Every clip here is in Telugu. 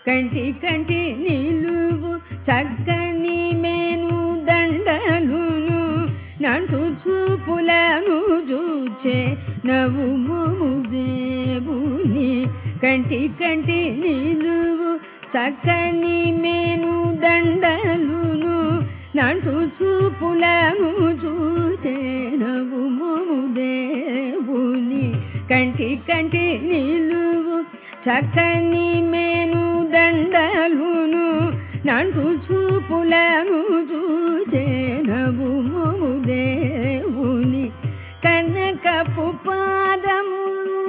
కంటి కంటి నిలువు చక్కని మేను దండలును నంటు చూపులను చూచే నవ్వు మోము దేవుని కంటి కంటి నిలువు చక్కని మేను దండలును నంటు చూపులను చూచే నవ్వు మోము దేవుని కంటి కంటి నిలువు చక్కని మేను దండలును నంటు చూపులను చూచే నవ్వు మోము దేవుని కనకపు పాదములు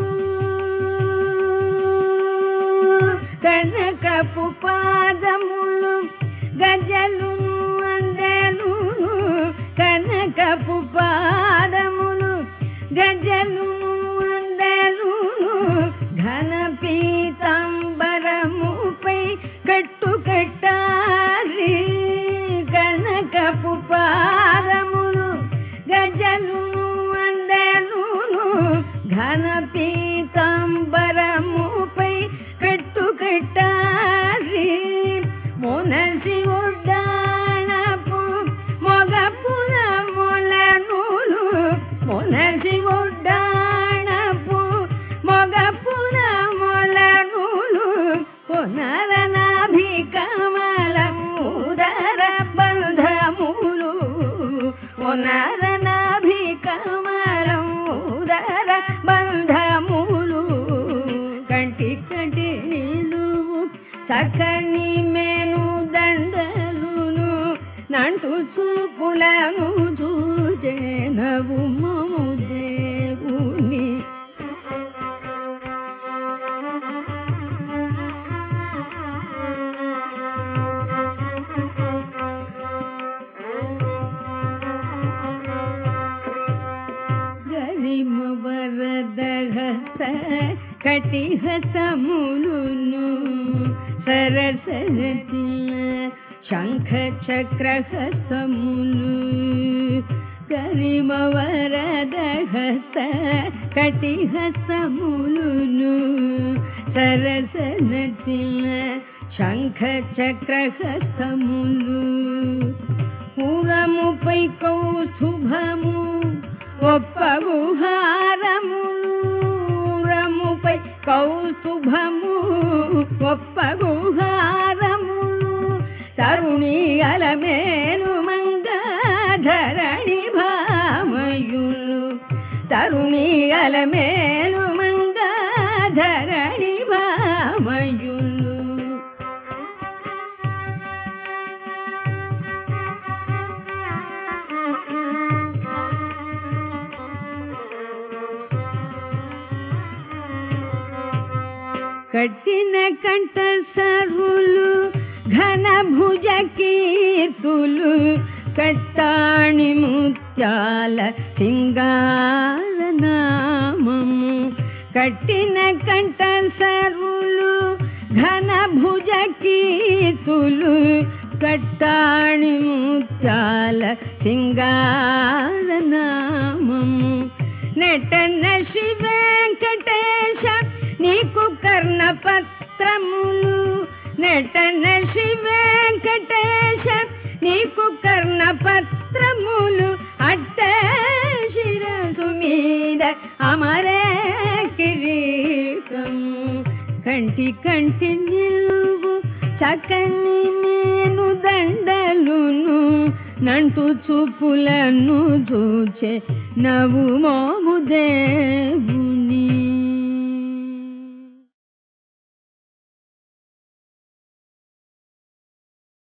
కనకపు పాదములు గజలును అందెలును కనకపు పాదములు గజలును అందెలును ఘన పీతాంబరముపై కట్టు కట్టాలి కనకపు పాదములు గజలును అందెలును ఘన పీతాంబరముపై కట్టు కట్టాలి మొనసి ఉడ్డాణపు మొగపున మొలనులు మొనసి ఉడ్డాణపు మొగపున మొలనులు పునరనాభికమల ఉదర బంధములు పునరనాభికమలం ఉదర బంధములు కంటి కంటి నిలువు చక్కని మేను దండలును నంటు చూపులను చూచే నవ్వు మము దేవుని గరిమ వరదహస కటిహసములును సరసరతి శంఖ చక్రహసములు గరిమ వరదహస కటిహసములును సరసరతి శంఖ చక్రహసములు పురముపై కౌస్తుభము ఒప్పగుహారమురముపై కౌస్తుభము ఒప్పగుహారములు తరుణి అలమేను మంగధరణి భామయులు తరుణి అలమేను మంగధరణి భామయులు కట్టిన కంట సరులు ఘన భుజ కీర్తులు కట్టాణి ముత్యాల సింగాల నామము కట్టిన కంట సరులు ఘన భుజ కీర్తులు కట్టాణి ముత్యాల సింగాల నామము నటన శ్రీ వెంకటేశ నీకు కర్ణ పత్రములు నటన శ్రీ వెంకటేశ నీకు కర్ణ పత్రములు అట్ట శిరసు మీద అమరే కిరీటము కంటి కంటి నిలువు చక్కని నేను దండలును నంటు చూపులను చూచే నవ్వు మోము దేవు